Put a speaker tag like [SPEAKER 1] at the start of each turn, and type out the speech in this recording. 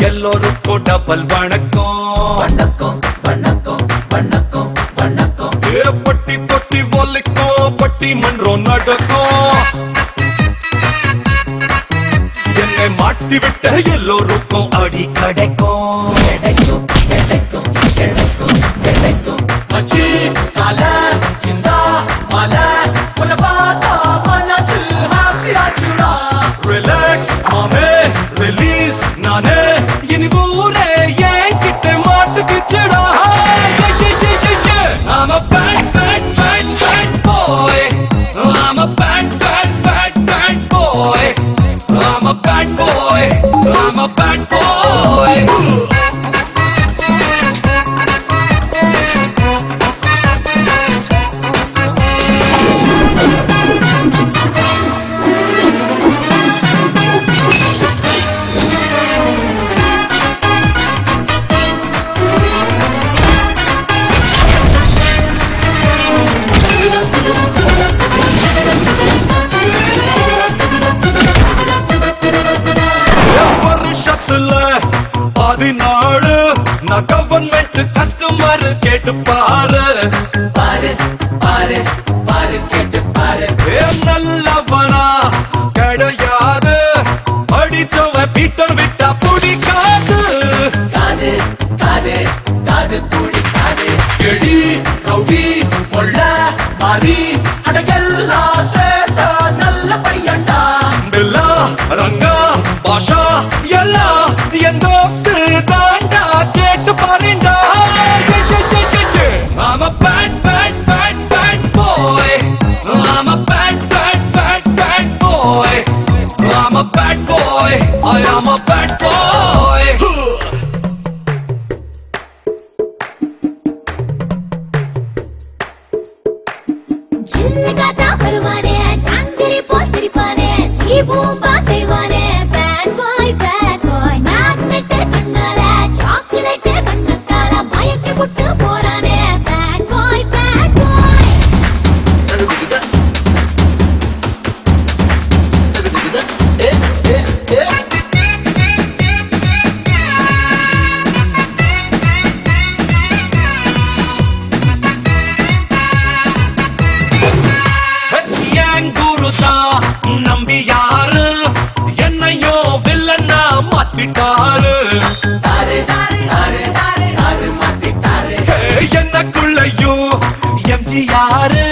[SPEAKER 1] எல்லோருக்கும் டபுள் வணக்கம்
[SPEAKER 2] வணக்கம் வணக்கம் வணக்கம் வணக்கம்
[SPEAKER 1] ஏ பட்டி தொட்டி ஒலிக்கும் பட்டி மன்றம் நடக்கும் என்னை மாட்டி விட்ட எல்லோருக்கும் அடி கிடைக்கும்
[SPEAKER 2] கிடைக்கும் கிடைக்கும் கிடைக்கும் கிடைக்கும் மச்சி கால இந்த மல உன்னை பார்த்தா மனசு ஹாப்பியாச்சுடா
[SPEAKER 1] ரிலாக்ஸ் மாமே ரிலீஸ் நானே இனி ஊரே ஏன் கிட்ட மாட்டுக்குச்சுடா I'm a bad, bad, bad, bad boy. I'm a bad, bad, bad, bad boy. I'm a bad boy. I'm a bad boy. வருஷத்துல பதினாலு நான் கவர்மெண்ட் கஸ்டமர் கேட்டு பாரு
[SPEAKER 2] பாரு பாரு பாரு கேட்டு பாரு
[SPEAKER 1] ஏ நல்லவனா கிடையாது படிச்சவ பீட்டர் விட்டா பிடிக்காது
[SPEAKER 2] காது காது காது கூடி காது எடி ரவுடி கொள்ள மாறி அடகெல்லாம் சேர்த்த நல்ல பையன்டா
[SPEAKER 1] பில்லா ரங்கா பாஷா எல்லாம் என் தோத்து தாண்டா கேட்டு பாருண்டா I'm a bad, bad, bad, bad boy. I'm a bad, bad, bad, bad boy. I'm a bad boy. I am a bad boy.
[SPEAKER 3] ஜில்லுகாத்தா வருவானே சந்திரி போஸ்திரிப்பானே சீ பூம்பா செய்வானே bad boy bad boy magnet கண்ணால சாக்லேட் கண்ணத்தால மயக்கி விட்டு போறானே பேட் பாய் பேட் பாய்
[SPEAKER 1] என் குருதா நம்பி யாரு என்னையோ வில்லன்னா மாத்திட்டாரு
[SPEAKER 2] தாரு தாரு தாரு தாரு தாரு மாத்திட்டாரு
[SPEAKER 1] எனக்குள்ளையும் எம்ஜிஆரு